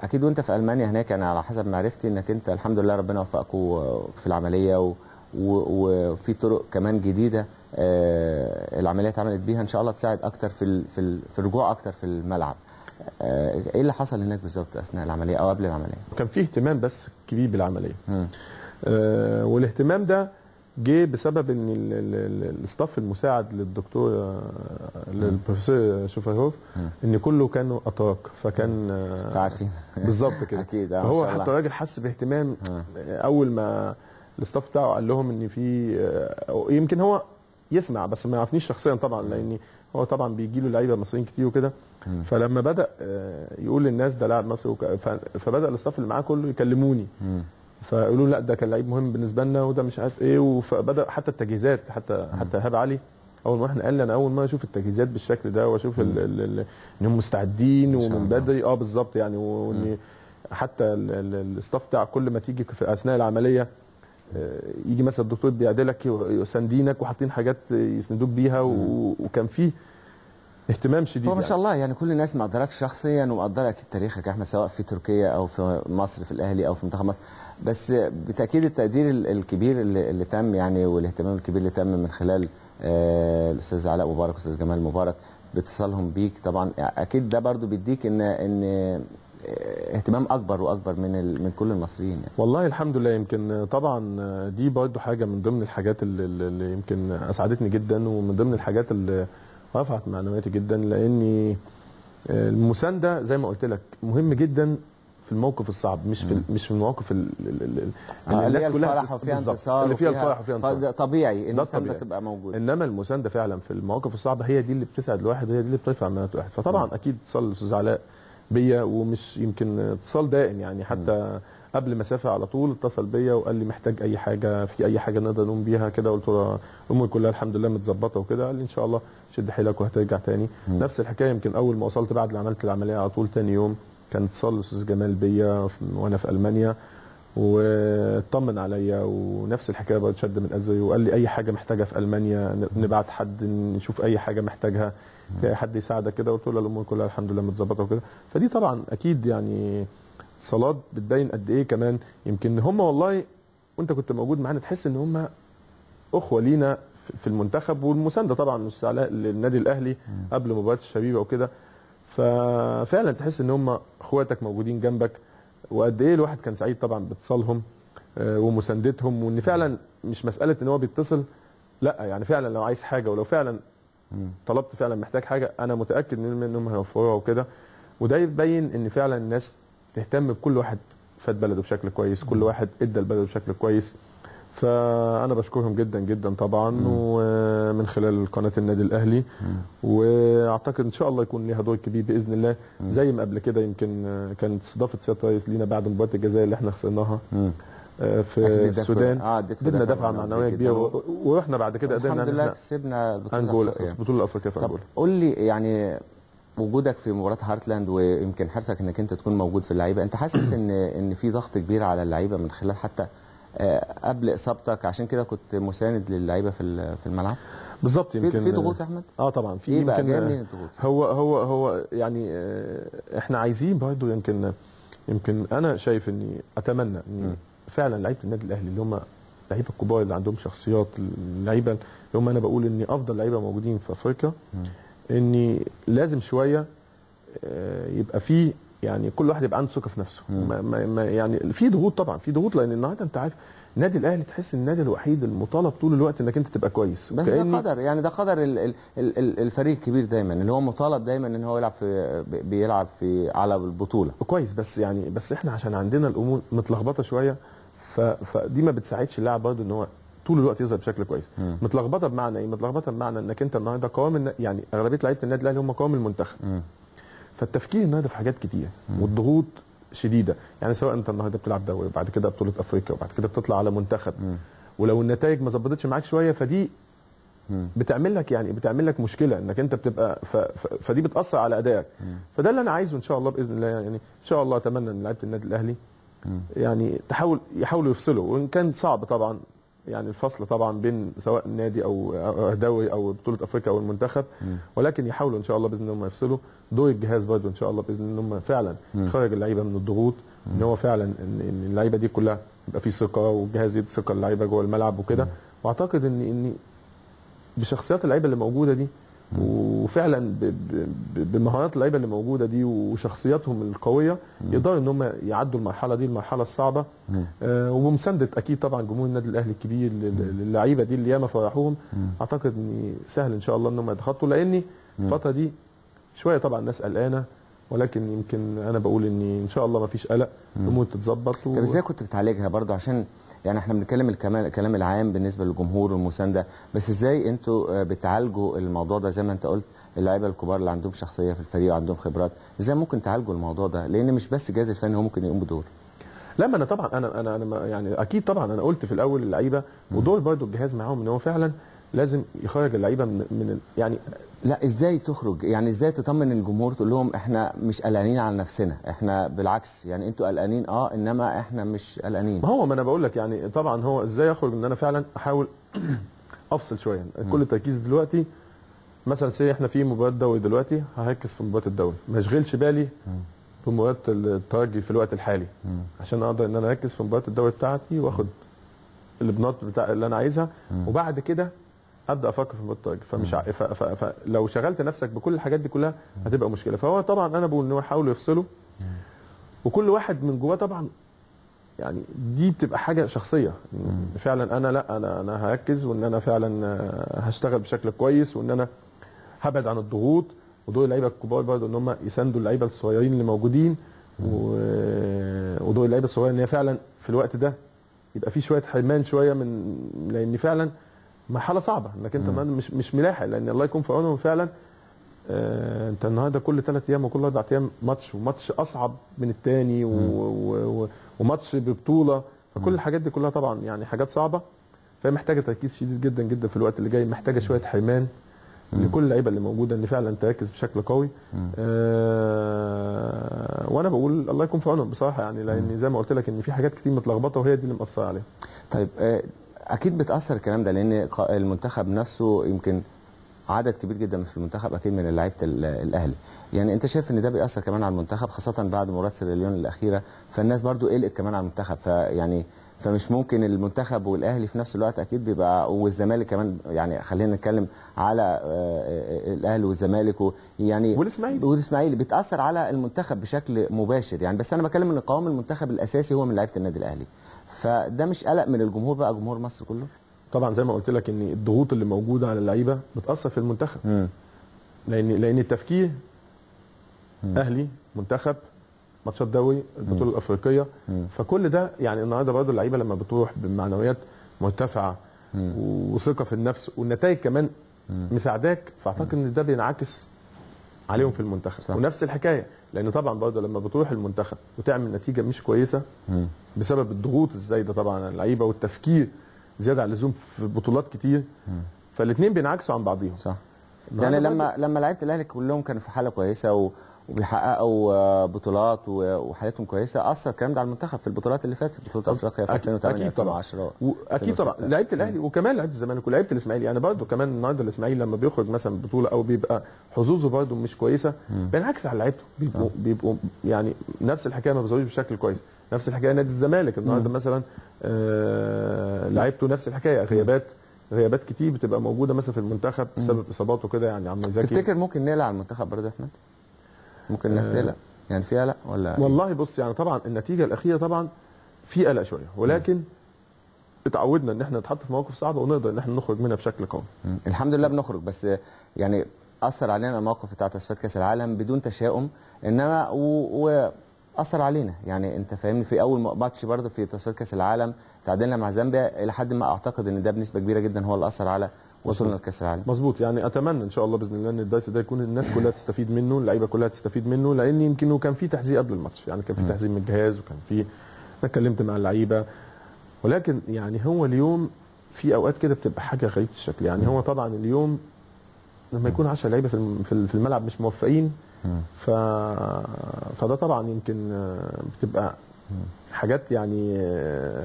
اكيد وانت في المانيا هناك انا على حسب معرفتي انك انت الحمد لله ربنا وفقكم في العمليه و... و... وفي طرق كمان جديده آه، العمليه اتعملت بيها ان شاء الله تساعد اكتر في ال... في, ال... في الرجوع اكتر في الملعب آه، ايه اللي حصل هناك بالظبط اثناء العمليه او قبل العمليه كان فيه اهتمام بس كبير بالعمليه مم. آه، والاهتمام ده جه بسبب ان ال- ال- ال- الاستاف المساعد للدكتور آه، للبروفيسور شوفاهوف مم. ان كله كانوا اتراك فكان آه، فعارفين بالظبط كده اكيد آه، ما فهو شاء الله. حتى الراجل حس باهتمام آه. اول ما الاستاف بتاعه قال لهم ان في آه، أو يمكن هو يسمع بس ما يعرفنيش شخصيا طبعا لان هو طبعا بيجي له لعيبه مصريين كتير وكده مم. فلما بدا آه، يقول للناس ده لاعب مصري وك- ف- فبدا الاستاف اللي معاه كله يكلموني مم. فيقولوا لا ده كان لعيب مهم بالنسبه لنا وده مش عارف ايه فبدا حتى التجهيزات حتى حتى ايهاب علي اول ما احنا قال لي انا اول ما اشوف التجهيزات بالشكل ده واشوف ال- ال- ال- انهم مستعدين إن شاء ومن الله. بدري اه بالظبط يعني وان حتى ال- ال- الاستاف بتاع كل ما تيجي في اثناء العمليه آه، يجي مثلا الدكتور بيعدلك يساندينك وحاطين حاجات يسندوك بيها و- وكان فيه اهتمام شديد هو ما يعني. شاء الله يعني كل الناس مقدراك شخصيا ومقدره اكيد تاريخك يا احمد سواء في تركيا او في مصر في الاهلي او في منتخب مصر بس بالتاكيد التقدير ال- الكبير اللي, اللي تم يعني والاهتمام الكبير اللي تم من خلال آه، الاستاذ علاء مبارك والاستاذ جمال مبارك باتصالهم بيك طبعا اكيد ده برضو بيديك ان ان آه، اهتمام اكبر واكبر من ال- من كل المصريين يعني. والله الحمد لله يمكن طبعا دي برضه حاجه من ضمن الحاجات اللي, اللي يمكن اسعدتني جدا ومن ضمن الحاجات اللي رفعت معنوياتي جدا لاني المسانده زي ما قلت لك مهم جدا في الموقف الصعب مش في مش في المواقف ال- ال- ال- آه، اللي هي الفرح بتست- وفيها بالظبط، انتصار اللي فيها وفيها- الفرح وفيها انتصار فده طبيعي ان ده السنده الطبيعي. تبقى موجوده انما المسانده فعلا في المواقف الصعبه هي دي اللي بتسعد الواحد هي دي اللي بترفع معنويات الواحد فطبعا اكيد اتصال الاستاذ علاء بيا ومش يمكن اتصال دائم يعني حتى قبل ما اسافر على طول اتصل بيا وقال لي محتاج اي حاجه في اي حاجه نقدر نقوم بيها كده قلت له اموري كلها الحمد لله متظبطه وكده قال لي ان شاء الله شد حيلك وهترجع تاني مم. نفس الحكايه يمكن اول ما وصلت بعد ما عملت العمليه على طول تاني يوم كان اتصال الاستاذ جمال بيا في- وانا في المانيا واطمن عليا ونفس الحكايه برضه شد من ازري وقال لي اي حاجه محتاجها في المانيا ن- نبعت حد نشوف اي حاجه محتاجها في أي حد يساعدك كده قلت له الامور كلها الحمد لله متظبطه وكده فدي طبعا اكيد يعني صلاه بتبين قد ايه كمان يمكن هم والله وانت كنت موجود معانا تحس ان هم اخوه لينا في- في المنتخب والمسانده طبعا مش علاء للنادي الاهلي قبل مباراه الشبيبه وكده ففعلا تحس ان هم اخواتك موجودين جنبك وقد ايه الواحد كان سعيد طبعا باتصالهم آه، ومساندتهم وان فعلا مش مساله ان هو بيتصل لا يعني فعلا لو عايز حاجه ولو فعلا مم. طلبت فعلا محتاج حاجه انا متاكد ان انهم هيوفروها وكده وده يبين ان فعلا الناس تهتم بكل واحد فاد بلده بشكل كويس كل واحد ادى لبلده بشكل كويس فانا بشكرهم جدا جدا طبعا ومن خلال قناه النادي الاهلي واعتقد ان شاء الله يكون ليها دور كبير باذن الله زي ما قبل كده يمكن آه، كانت استضافه سياده الرئيس لينا بعد مباراه الجزائر اللي احنا خسرناها مم. آه، أكيد في ادتكوا- السودان اه اديتكوا ادينا دفعة دفعه معنوية معنويه جداً. كبيره و- ورحنا بعد كده قدرنا الحمد ان لله احنا كسبنا البطوله انجولا الأفريقية. في البطوله الافريقيه في طب انجولا قول لي يعني وجودك في مباراه هارتلاند ويمكن حرصك انك انت تكون موجود في اللعيبه انت حاسس ان ان في ضغط كبير على اللعيبه من خلال حتى آه، قبل اصابتك عشان كده كنت مساند للعيبه في ال- في الملعب بالظبط في يمكن في ضغوط يا احمد اه طبعا في ايه بقى يمكن جاي منين الضغوط هو هو هو يعني آه، احنا عايزين برضه يمكن يمكن انا شايف اني اتمنى ان فعلا لعيبه النادي الاهلي اللي هم لعيبه الكبار اللي عندهم شخصيات اللعيبه اللي هم انا بقول ان افضل لعيبه موجودين في افريقيا اني لازم شويه آه، يبقى في يعني كل واحد يبقى عنده ثقه في نفسه ما ما ما يعني في ضغوط طبعا في ضغوط لان النهارده انت عارف النادي الاهلي تحس النادي الوحيد المطالب طول الوقت انك انت تبقى كويس بس كأني- ده قدر يعني ده قدر ال- ال- ال- ال- الفريق الكبير دايما اللي هو مطالب دايما ان هو يلعب في بي- بيلعب في على البطوله كويس بس يعني بس احنا عشان عندنا الامور متلخبطه شويه ف... فدي ما بتساعدش اللاعب برضه ان هو طول الوقت يظهر بشكل كويس مم. متلخبطه بمعنى ايه متلخبطه بمعنى انك انت النهارده قوام الن... يعني اغلبيه لعيبه النادي الاهلي هم قوام المنتخب مم. فالتفكير النهارده في حاجات كتير والضغوط شديده يعني سواء انت النهارده بتلعب دوري وبعد كده بطوله افريقيا وبعد كده بتطلع على منتخب مم. ولو النتائج ما ظبطتش معاك شويه فدي مم. بتعمل لك يعني بتعمل لك مشكله انك انت بتبقى ف... ف... فدي بتاثر على ادائك فده اللي انا عايزه ان شاء الله باذن الله يعني ان شاء الله اتمنى ان لعيبه النادي الاهلي مم. يعني تحاول يحاولوا يفصلوا وان كان صعب طبعا يعني الفصل طبعا بين سواء النادي او أو دوري او بطوله افريقيا او المنتخب ولكن يحاولوا ان شاء الله باذن الله هم يفصلوا دور الجهاز برضه ان شاء الله باذن الله ان هم فعلا يخرج اللعيبه من الضغوط ان هو فعلا ان إن اللعيبه دي كلها يبقى في ثقه والجهاز يدي ثقه للعيبه جوه الملعب وكده واعتقد ان ان بشخصيات اللعيبه اللي موجوده دي وفعلا ب- ب- ب- بمهارات اللعيبه اللي موجوده دي وشخصياتهم القويه يقدروا ان هم يعدوا المرحله دي المرحله الصعبه آه وبمسانده اكيد طبعا جمهور النادي الاهلي الكبير لل- للعيبه دي اللي ياما فرحوهم اعتقد ان سهل ان شاء الله ان هم يتخطوا لان الفتره دي شويه طبعا الناس قلقانه ولكن يمكن انا بقول ان ان شاء الله ما فيش قلق الامور تتظبط و... طب ازاي كنت بتعالجها برضه عشان يعني احنا بنتكلم الكلام الكلام العام بالنسبه للجمهور والمسانده بس ازاي انتوا آه، بتعالجوا الموضوع ده زي ما انت قلت اللعيبه الكبار اللي عندهم شخصيه في الفريق وعندهم خبرات ازاي ممكن تعالجوا الموضوع ده لان مش بس الجهاز الفني هو ممكن يقوم بدور لا ما انا طبعا انا انا انا ما- يعني اكيد طبعا انا قلت في الاول اللعيبه ودول برضو الجهاز معاهم ان هو فعلا لازم يخرج اللعيبه من, من ال- يعني لا ازاي تخرج يعني ازاي تطمن الجمهور تقول لهم احنا مش قلقانين على نفسنا احنا بالعكس يعني انتوا قلقانين اه انما احنا مش قلقانين ما هو ما انا بقول لك يعني طبعا هو ازاي اخرج ان انا فعلا احاول افصل شويه كل التركيز دلوقتي مثلا سي احنا في مباراه دوري دلوقتي هركز في مباراه الدوري ما اشغلش بالي بمباراه الترجي في الوقت الحالي عشان اقدر ان انا اركز في مباراه الدوري بتاعتي واخد البنات بتاع اللي انا عايزها وبعد كده ابدا افكر في مباراه الترجي فمش ع... ف... ف... فلو شغلت نفسك بكل الحاجات دي كلها هتبقى مشكله فهو طبعا انا بقول ان هو يحاولوا يفصلوا وكل واحد من جواه طبعا يعني دي بتبقى حاجه شخصيه فعلا انا لا انا انا هركز وان انا فعلا آه، هشتغل بشكل كويس وان انا هبعد عن الضغوط ودور اللعيبه الكبار برضه ان هم يساندوا اللعيبه الصغيرين اللي موجودين و- ودور اللعيبه الصغيره ان هي فعلا في الوقت ده يبقى في شويه حرمان شويه من لان فعلا مرحله صعبه انك انت ما- مش مش ملاحق لان الله يكون في عونهم فعلا آه، انت النهارده كل ثلاث ايام وكل اربع ايام ماتش وماتش اصعب من الثاني و... و... و... وماتش ببطوله فكل الحاجات دي كلها طبعا يعني حاجات صعبه فهي محتاجه تركيز شديد جدا جدا في الوقت اللي جاي محتاجه شويه حرمان لكل اللعيبه اللي موجوده ان فعلا تركز بشكل قوي آه وانا بقول الله يكون في عونهم بصراحه يعني لان زي ما قلت لك ان في حاجات كتير متلخبطه وهي دي اللي مأثره عليها طيب آه، اكيد بتاثر الكلام ده لان ق- المنتخب نفسه يمكن عدد كبير جدا في المنتخب اكيد من لعيبه ال- الاهلي يعني انت شايف ان ده بيأثر كمان على المنتخب خاصه بعد مباراه سيراليون الاخيره فالناس برضو قلقت كمان على المنتخب فيعني فمش ممكن المنتخب والاهلي في نفس الوقت اكيد بيبقى والزمالك كمان يعني خلينا نتكلم على آه، آه، الاهلي والزمالك و- يعني والإسماعيلي. والاسماعيلي بتاثر على المنتخب بشكل مباشر يعني بس انا بتكلم ان قوام المنتخب الاساسي هو من لعيبه النادي الاهلي فده مش قلق من الجمهور بقى جمهور مصر كله طبعا زي ما قلت لك ان الضغوط اللي موجوده على اللعيبه بتاثر في المنتخب امم لان لان التفكير اهلي منتخب ماتشات دوري البطوله الافريقيه فكل ده يعني النهارده برضه اللعيبه لما بتروح بمعنويات مرتفعه وثقه في النفس والنتائج كمان مساعداك فاعتقد ان ده بينعكس عليهم في المنتخب صح. ونفس الحكايه لان طبعا برضه لما بتروح المنتخب وتعمل نتيجه مش كويسه بسبب الضغوط الزايده طبعا على اللعيبه والتفكير زياده عن اللزوم في بطولات كتير فالاثنين بينعكسوا عن بعضهم صح النهاردة يعني برضه- لما لما لعيبه الاهلي كلهم كانوا في حاله كويسه و... وبيحققوا آه، بطولات و- وحالتهم كويسه اثر الكلام ده على المنتخب في البطولات اللي فاتت بطوله افريقيا في أكيد- 2008 أكيد طبعا. 2010 واكيد طبعا 2006. لعيبه الاهلي وكمان لعيبه الزمالك ولعيبه الاسماعيلي يعني برضه كمان النهارده الاسماعيلي لما بيخرج مثلا بطوله او بيبقى حظوظه برضه مش كويسه بينعكس على لعيبته بيبقوا بيبقوا يعني نفس الحكايه ما بيظهروش بشكل كويس نفس الحكايه نادي الزمالك النهارده مثلا آه لعيبته نفس الحكايه غيابات غيابات كتير بتبقى موجوده مثلا في المنتخب بسبب اصابات وكده يعني عم زكي تفتكر ممكن نقلق على المنتخب برضه يا احمد؟ ممكن الناس آه. تقلق يعني في قلق ولا والله بص يعني طبعا النتيجه الاخيره طبعا في قلق شويه ولكن اتعودنا ان احنا نتحط في مواقف صعبه ونقدر ان احنا نخرج منها بشكل قوي مم. الحمد لله بنخرج بس يعني اثر علينا الموقف بتاع تصفيات كاس العالم بدون تشاؤم انما و... و... اثر علينا يعني انت فاهمني في اول ماتش برضه في تصفيات كاس العالم تعادلنا مع زامبيا الى حد ما اعتقد ان ده بنسبه كبيره جدا هو اللي اثر على وصولنا لكاس العالم مظبوط يعني اتمنى ان شاء الله باذن الله ان الدرس ده يكون الناس كلها تستفيد منه اللعيبه كلها تستفيد منه لان يمكن كان في تحذير قبل الماتش يعني كان في تحذير من الجهاز وكان في انا اتكلمت مع اللعيبه ولكن يعني هو اليوم في اوقات كده بتبقى حاجه غريبه الشكل يعني هو طبعا اليوم لما يكون 10 لعيبه في الم- في ال- في الملعب مش موفقين ف... فده طبعا يمكن آه، بتبقى حاجات يعني آه،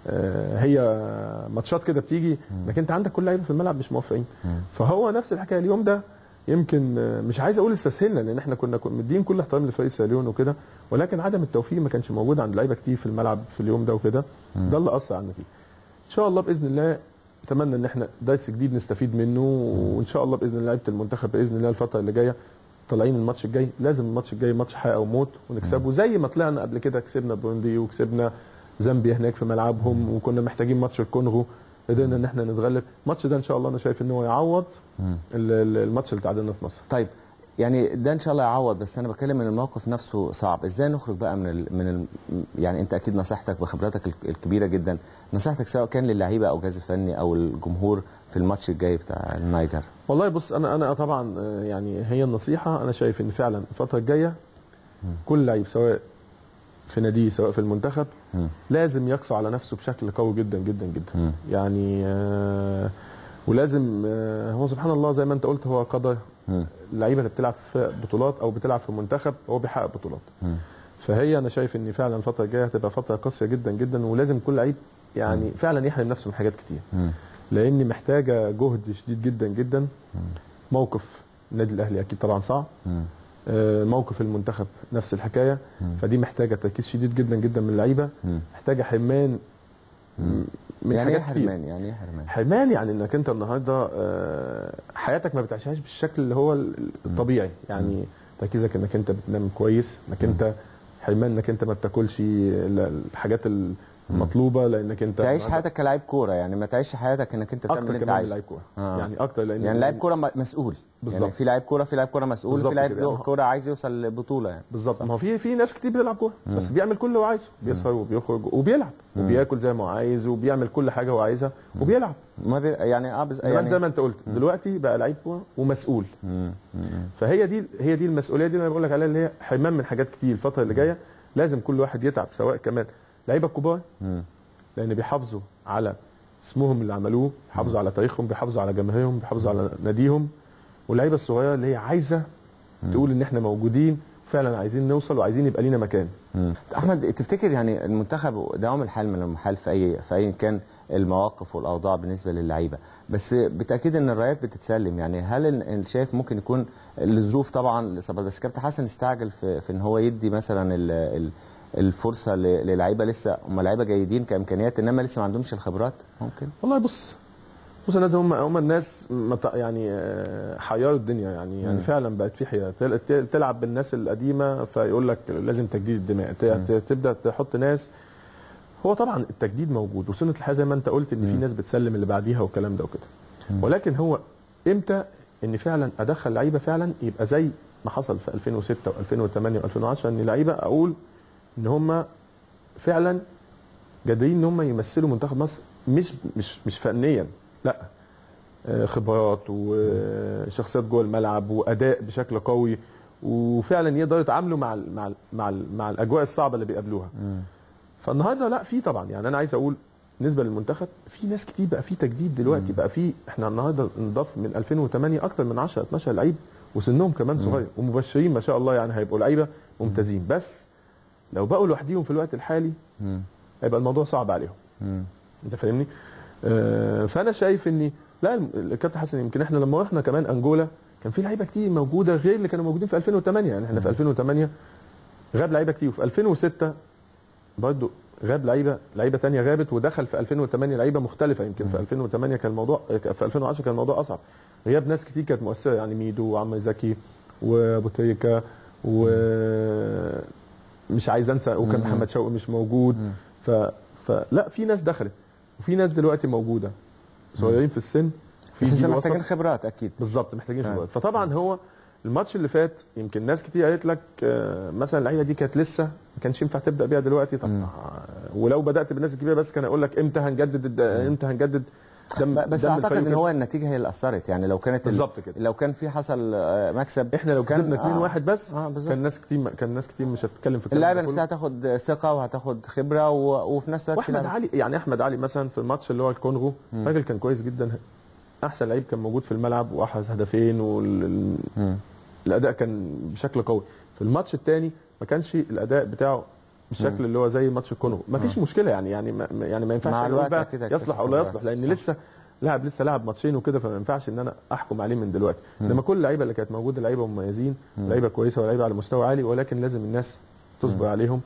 آه، هي ماتشات كده بتيجي انك انت عندك كل لعيبه في الملعب مش موفقين فهو نفس الحكايه اليوم ده يمكن آه، مش عايز اقول استسهلنا لان احنا كنا كنا مدين كل احترام لفريق سيراليون وكده ولكن عدم التوفيق ما كانش موجود عند لعيبه كتير في الملعب في اليوم ده وكده ده اللي اثر على النتيجه ان شاء الله باذن الله اتمنى ان احنا درس جديد نستفيد منه وان شاء الله باذن الله لعيبه المنتخب باذن الله الفتره اللي جايه طالعين الماتش الجاي لازم الماتش الجاي ماتش حياه او موت ونكسبه زي ما طلعنا قبل كده كسبنا بوروندي وكسبنا زامبيا هناك في ملعبهم وكنا محتاجين ماتش الكونغو قدرنا ان احنا نتغلب الماتش ده ان شاء الله انا شايف ان هو يعوض ال- ال- الماتش اللي تعادلنا في مصر طيب يعني ده ان شاء الله يعوض بس انا بتكلم ان الموقف نفسه صعب ازاي نخرج بقى من ال من ال يعني انت اكيد نصيحتك بخبراتك ال- الكبيره جدا نصيحتك سواء كان للعيبه او الجهاز الفني او الجمهور في الماتش الجاي بتاع النيجر والله بص انا انا طبعا آه، يعني هي النصيحه انا شايف ان فعلا الفتره الجايه كل لعيب سواء في ناديه سواء في المنتخب مم. لازم يقسو على نفسه بشكل قوي جدا جدا جدا مم. يعني آه، ولازم آه، هو سبحان الله زي ما انت قلت هو قدر مم. اللعيبه اللي بتلعب في بطولات او بتلعب في منتخب هو بيحقق بطولات مم. فهي انا شايف ان فعلا الفتره الجايه هتبقى فتره قاسيه جدا جدا ولازم كل لعيب يعني فعلا يحرم نفسه من حاجات كتير مم. لان محتاجه جهد شديد جدا جدا موقف النادي الاهلي اكيد طبعا صعب مم. آه، موقف المنتخب نفس الحكايه فدي محتاجه تركيز شديد جدا جدا من اللعيبه مم. محتاجه حرمان من يعني ايه حاجات كتير حرمان يعني ايه حرمان حرمان يعني انك انت النهارده آه، حياتك ما بتعيشهاش بالشكل اللي هو الطبيعي يعني تركيزك انك انت بتنام كويس انك انت حرمان انك انت ما بتاكلش ال- الحاجات المطلوبه لانك انت تعيش النهاردة حياتك كلاعب كوره يعني ما تعيش حياتك انك انت بتعمل اكتر اللي انت كمان من عايزه لعيب كوره آه. يعني اكتر لان يعني لاعب كوره م- مسؤول يعني بالظبط. في لاعب كوره في لاعب كوره مسؤول بالظبط في لاعب كده. يعني كوره عايز يوصل لبطوله يعني بالظبط ما هو في في ناس كتير بتلعب كوره بس بيعمل كل اللي هو عايزه بيسهر وبيخرج وبيلعب وبياكل زي ما هو عايز وبيعمل كل حاجه هو عايزها وبيلعب ما بي... يعني اه بز... يعني يعني زي ما انت قلت دلوقتي بقى لعيب كوره ومسؤول مم. مم. فهي دي هي دي المسؤوليه دي اللي انا بقول لك عليها اللي هي حرمان من حاجات كتير الفتره اللي جايه لازم كل واحد يتعب سواء كمان لعيبه كبار مم. لان بيحافظوا على اسمهم اللي عملوه بيحافظوا على تاريخهم بيحافظوا على جماهيرهم بيحافظوا على ناديهم واللعيبه الصغيره اللي هي عايزه تقول ان احنا موجودين فعلا عايزين نوصل وعايزين يبقى لينا مكان مم. احمد تفتكر يعني المنتخب دوام الحال من المحال في اي في اي كان المواقف والاوضاع بالنسبه للعيبه بس بالتاكيد ان الرايات بتتسلم يعني هل ال- ال- شايف ممكن يكون الظروف طبعا الاصابات بس كابتن حسن استعجل في, في ان هو يدي مثلا ال ال الفرصه ل- للعيبه لسه هم لعيبه جيدين كامكانيات انما لسه ما عندهمش الخبرات ممكن والله بص بص يا نادي هم هم الناس مت- يعني آه، حيروا الدنيا يعني يعني فعلا بقت في حياه تل- تل- تلعب بالناس القديمه فيقول لك لازم تجديد الدماء ت- ت- تبدا تحط ناس هو طبعا التجديد موجود وسنه الحياه زي ما انت قلت ان في ناس بتسلم اللي بعديها والكلام ده وكده ولكن هو امتى ان فعلا ادخل لعيبه فعلا يبقى زي ما حصل في 2006 و2008 و2010 ان لعيبه اقول ان هم فعلا قادرين ان هم يمثلوا منتخب مصر مش مش مش فنيا لا آه، خبرات وشخصيات جوه الملعب واداء بشكل قوي وفعلا يقدروا يتعاملوا مع ال مع ال مع, ال مع الاجواء الصعبه اللي بيقابلوها فالنهارده لا في طبعا يعني انا عايز اقول بالنسبه للمنتخب في ناس كتير بقى في تجديد دلوقتي بقى في احنا النهارده نضاف من 2008 اكتر من 10 12 لعيب وسنهم كمان صغير ومبشرين ما شاء الله يعني هيبقوا لعيبه ممتازين بس لو بقوا لوحديهم في الوقت الحالي مم. هيبقى الموضوع صعب عليهم مم. انت فاهمني آه فانا شايف اني لا الم- الكابتن حسن يمكن احنا لما رحنا كمان انجولا كان في لعيبه كتير موجوده غير اللي كانوا موجودين في 2008 يعني احنا في 2008 غاب لعيبه كتير وفي 2006 برضه غاب لعيبه لعيبه تانية غابت ودخل في 2008 لعيبه مختلفه يمكن في 2008 كان الموضوع في 2010 كان الموضوع اصعب غياب ناس كتير كانت مؤثره يعني ميدو وعمرو زكي وابو تريكه و مش عايز انسى وكان محمد شوقي مش موجود ف... فلا في ناس دخلت وفي ناس دلوقتي موجوده صغيرين في السن في بس جيل لسه وسط. محتاجين خبرات اكيد بالظبط محتاجين فعلا. خبرات فطبعا هو الماتش اللي فات يمكن ناس كتير قالت لك آه، مثلا اللعيبه دي كانت لسه ما كانش ينفع تبدا بيها دلوقتي طب آه، ولو بدات بالناس الكبيره بس كان اقول لك امتى هنجدد الد- امتى هنجدد دم ب- بس دم اعتقد الفريق ان وكده. هو النتيجه هي اللي اثرت يعني لو كانت ال- بالظبط كده. لو كان في حصل آه، مكسب احنا لو كان- كسبنا 2 آه. 1 بس اه بالظبط كان ناس كتير كان ناس كتير مش هتتكلم في الكلام اللعيبه ده كله. نفسها هتاخد ثقه وهتاخد خبره و... وفي نفس الوقت في واحمد لعبة. علي يعني احمد علي مثلا في الماتش اللي هو الكونغو راجل كان كويس جدا احسن لعيب كان موجود في الملعب واحرز هدفين مم. والاداء كان بشكل قوي في الماتش الثاني ما كانش الاداء بتاعه بالشكل اللي هو زي ماتش الكونغو ما فيش مشكله يعني يعني ما يعني ما ينفعش مع أقول الوقت بقى أكيد هيكتسب يصلح او لا خبرات. يصلح لان صح. لسه لاعب لسه لاعب ماتشين وكده فما ينفعش ان انا احكم عليه من دلوقتي انما كل اللعيبه اللي كانت موجوده لعيبه مميزين لعيبه كويسه ولعيبه على مستوى عالي ولكن لازم الناس تصبر عليهم